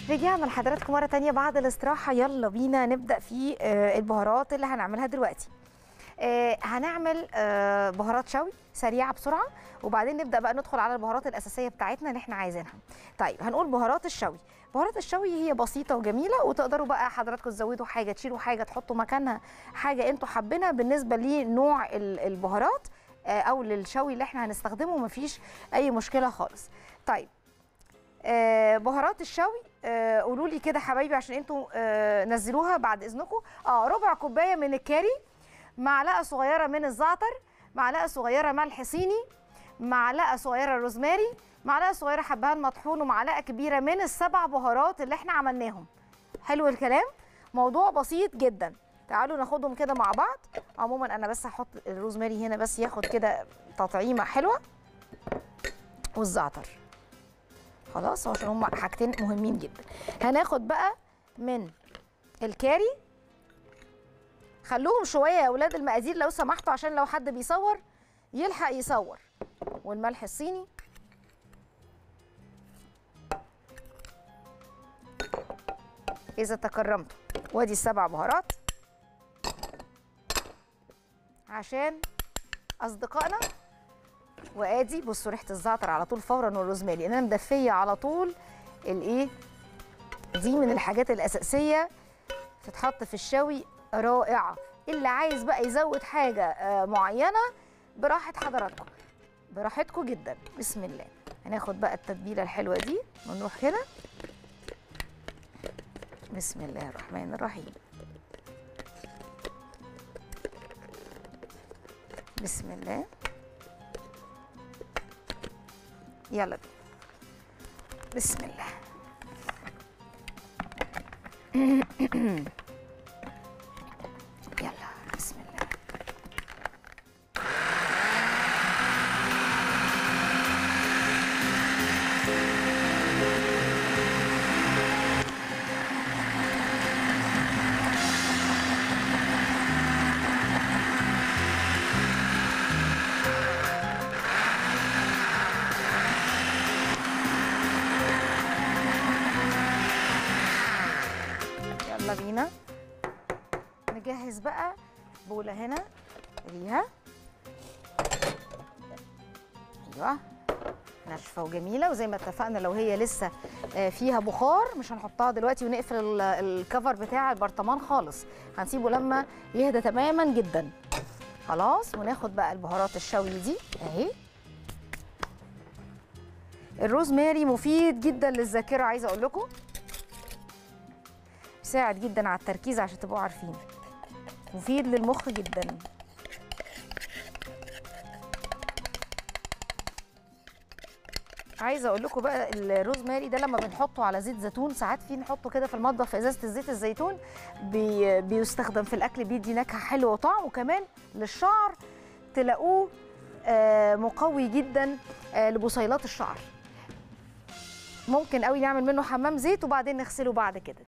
رجعنا لحضراتكم مرة تانية بعد الاستراحة يلا بينا نبدأ في آه، البهارات اللي هنعملها دلوقتي آه، هنعمل آه، بهارات شوي سريعة بسرعة وبعدين نبدأ بقى ندخل على البهارات الأساسية بتاعتنا اللي احنا عايزينها طيب هنقول بهارات الشوي بهارات الشوي هي بسيطة وجميلة وتقدروا بقى حضراتكم تزودوا حاجة تشيلوا حاجة تحطوا مكانها حاجة انتوا حابينها بالنسبة لنوع ال- البهارات آه، او للشوي اللي احنا هنستخدمه مفيش اي مشكلة خالص طيب آه، بهارات الشوي آه، قولوا لي كده حبايبي عشان انتوا آه، نزلوها بعد اذنكم اه ربع كوبايه من الكاري معلقه صغيره من الزعتر معلقه صغيره ملح صيني معلقه صغيره روزماري معلقه صغيره حبهان مطحون ومعلقه كبيره من السبع بهارات اللي احنا عملناهم حلو الكلام موضوع بسيط جدا تعالوا ناخدهم كده مع بعض عموما انا بس هحط الروزماري هنا بس ياخد كده تطعيمه حلوه والزعتر خلاص عشان هم حاجتين مهمين جدا هناخد بقى من الكاري خلوهم شويه يا اولاد المقادير لو سمحتوا عشان لو حد بيصور يلحق يصور والملح الصيني اذا تكرمتوا وادي السبع بهارات عشان اصدقائنا وادي بصوا ريحه الزعتر على طول فورا والروزماري انا مدفيه على طول الايه دي من الحاجات الاساسيه تتحط في الشوي رائعه اللي عايز بقى يزود حاجه آه، معينه براحه حضراتكم براحتكم جدا بسم الله هناخد بقى التتبيله الحلوه دي ونروح كده بسم الله الرحمن الرحيم بسم الله يلا بينا بسم الله يلا بسم الله يلا بينا نجهز بقى بولة هنا ليها ايوه ناشفه وجميله وزي ما اتفقنا لو هي لسه آه، فيها بخار مش هنحطها دلوقتي ونقفل ال- الكفر بتاع البرطمان خالص هنسيبه لما يهدى تماما جدا خلاص وناخد بقى البهارات الشوي دي اهي الروزماري مفيد جدا للذاكره عايزه اقول لكم بيساعد جدا على التركيز عشان تبقوا عارفين مفيد للمخ جدا عايزه اقول لكم بقى الروزماري ده لما بنحطه على زيت زيتون ساعات في نحطه كده في المطبخ في ازازه الزيت الزيتون بي بيستخدم في الاكل بيدي نكهه حلوه وطعم وكمان للشعر تلاقوه آه، مقوي جدا آه، لبصيلات الشعر ممكن قوي نعمل منه حمام زيت وبعدين نغسله بعد كده